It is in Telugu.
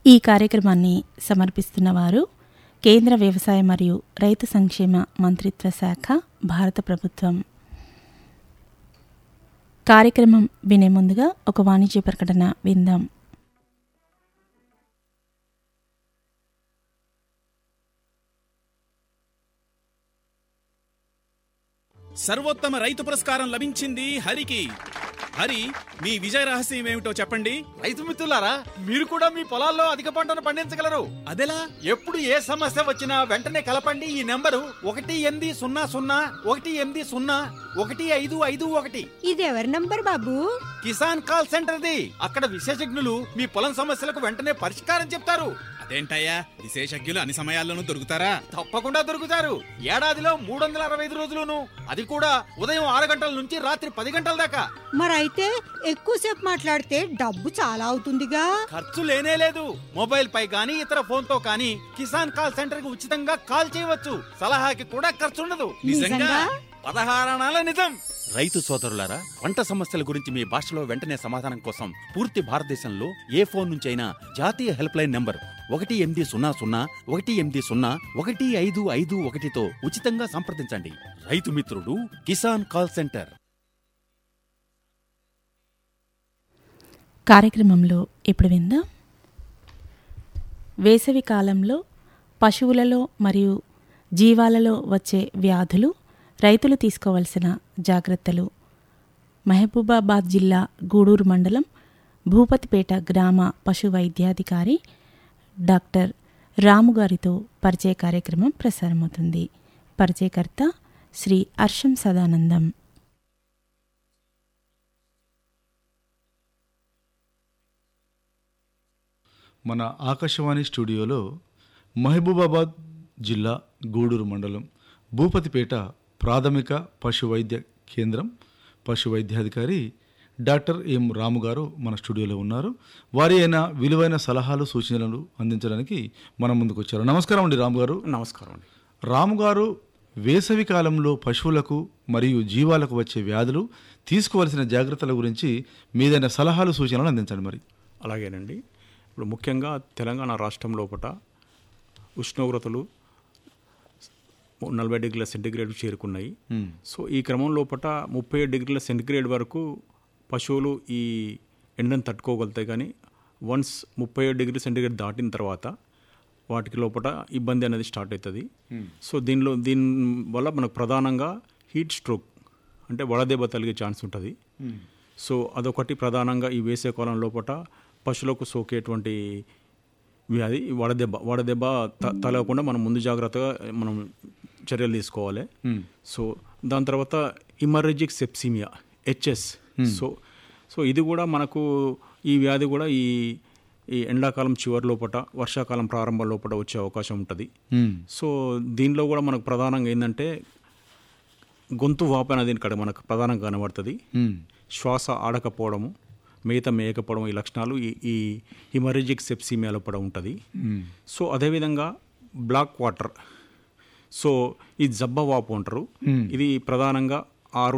ఈ కార్యక్రమాన్ని సమర్పిస్తున్న వారు కేంద్ర వ్యవసాయ మరియు రైతు సంక్షేమ మంత్రిత్వ శాఖ భారత ప్రభుత్వం కార్యక్రమం వినే ముందుగా ఒక వాణిజ్య ప్రకటన విందాం సర్వోత్తమ రైతు పురస్కారం లభించింది హరికి హరి మీ విజయ రహస్యం ఏమిటో చెప్పండి రైతు మిత్రులారా మీరు కూడా మీ పొలాల్లో అధిక పంటను పండించగలరు అదెలా ఎప్పుడు ఏ సమస్య వచ్చినా వెంటనే కలపండి ఈ నెంబరు ఒకటి ఎనిమిది సున్నా సున్నా ఒకటి ఎనిమిది సున్నా ఒకటి ఐదు ఐదు ఒకటి ఇది ఎవరి నంబర్ బాబు కిసాన్ కాల్ సెంటర్ది అక్కడ విశేషజ్ఞులు మీ పొలం సమస్యలకు వెంటనే పరిష్కారం చెప్తారు అదేంటయ్యా విశేషజ్ఞులు అన్ని సమయాల్లోనూ దొరుకుతారా తప్పకుండా దొరుకుతారు ఏడాదిలో మూడు వందల అరవై ఐదు రోజులును అది కూడా ఉదయం ఆరు గంటల నుంచి రాత్రి పది గంటల దాకా మరైతే ఎక్కువసేపు మాట్లాడితే డబ్బు చాలా అవుతుందిగా ఖర్చు లేనే లేదు మొబైల్ పై గానీ ఇతర ఫోన్ తో కానీ కిసాన్ కాల్ సెంటర్ కి ఉచితంగా కాల్ చేయవచ్చు సలహాకి కూడా ఖర్చు ఉండదు నిజంగా? పదహారణాల నిజం రైతు సోదరులారా పంట సమస్యల గురించి మీ భాషలో వెంటనే సమాధానం కోసం పూర్తి భారతదేశంలో ఏ ఫోన్ నుంచి అయినా జాతీయ హెల్ప్ లైన్ నంబర్ ఒకటి ఎనిమిది సున్నా సున్నా ఒకటి ఎనిమిది సున్నా ఒకటి ఐదు ఐదు ఒకటితో ఉచితంగా సంప్రదించండి రైతు మిత్రుడు కిసాన్ కాల్ సెంటర్ కార్యక్రమంలో ఇప్పుడు విందాం వేసవి కాలంలో పశువులలో మరియు జీవాలలో వచ్చే వ్యాధులు రైతులు తీసుకోవలసిన జాగ్రత్తలు మహబూబాబాద్ జిల్లా గూడూరు మండలం భూపతిపేట గ్రామ పశు వైద్యాధికారి డాక్టర్ రాము గారితో పరిచయ కార్యక్రమం ప్రసారమవుతుంది పరిచయకర్త శ్రీ హర్షం సదానందం మన ఆకాశవాణి స్టూడియోలో మహబూబాబాద్ జిల్లా గూడూరు మండలం భూపతిపేట ప్రాథమిక పశు వైద్య కేంద్రం పశు వైద్యాధికారి డాక్టర్ ఎం రాము గారు మన స్టూడియోలో ఉన్నారు వారి అయిన విలువైన సలహాలు సూచనలు అందించడానికి మన ముందుకు వచ్చారు నమస్కారం అండి రాము గారు నమస్కారం అండి రాము గారు వేసవి కాలంలో పశువులకు మరియు జీవాలకు వచ్చే వ్యాధులు తీసుకోవాల్సిన జాగ్రత్తల గురించి మీదైన సలహాలు సూచనలు అందించండి మరి అలాగేనండి ఇప్పుడు ముఖ్యంగా తెలంగాణ రాష్ట్రం లోపల ఉష్ణోగ్రతలు నలభై డిగ్రీల సెంటిగ్రేడ్ చేరుకున్నాయి సో ఈ క్రమం లోపల ముప్పై ఏడు డిగ్రీల సెంటిగ్రేడ్ వరకు పశువులు ఈ ఎండను తట్టుకోగలుగుతాయి కానీ వన్స్ ముప్పై ఏడు డిగ్రీ సెంటిగ్రేడ్ దాటిన తర్వాత వాటికి లోపల ఇబ్బంది అనేది స్టార్ట్ అవుతుంది సో దీనిలో దీని వల్ల మనకు ప్రధానంగా హీట్ స్ట్రోక్ అంటే వడదెబ్బ తలిగే ఛాన్స్ ఉంటుంది సో అదొకటి ప్రధానంగా ఈ వేసే కాలం లోపల పశువులకు సోకేటువంటి వ్యాధి ఈ వడదెబ్బ వడదెబ్బ త తలగకుండా మనం ముందు జాగ్రత్తగా మనం చర్యలు తీసుకోవాలి సో దాని తర్వాత ఇమర్జిక్ septicaemia H S so so కూడా మనకు ఈ వ్యాధి కూడా ఈ ఈ ఎండాకాలం చివరి లోపల వర్షాకాలం ప్రారంభం లోపల వచ్చే అవకాశం ఉంటుంది సో దీనిలో కూడా మనకు ప్రధానంగా ఏంటంటే గొంతు వాపు అనేది ఇక్కడ మనకు ప్రధానంగా కనబడుతుంది శ్వాస ఆడకపోవడము మేత మేయకపోవడం ఈ లక్షణాలు ఈ ఈ హిమరేజిక్ సెప్సిమియాలో కూడా ఉంటుంది సో అదేవిధంగా బ్లాక్ వాటర్ సో ఈ జబ్బ వాపు అంటారు ఇది ప్రధానంగా ఆరు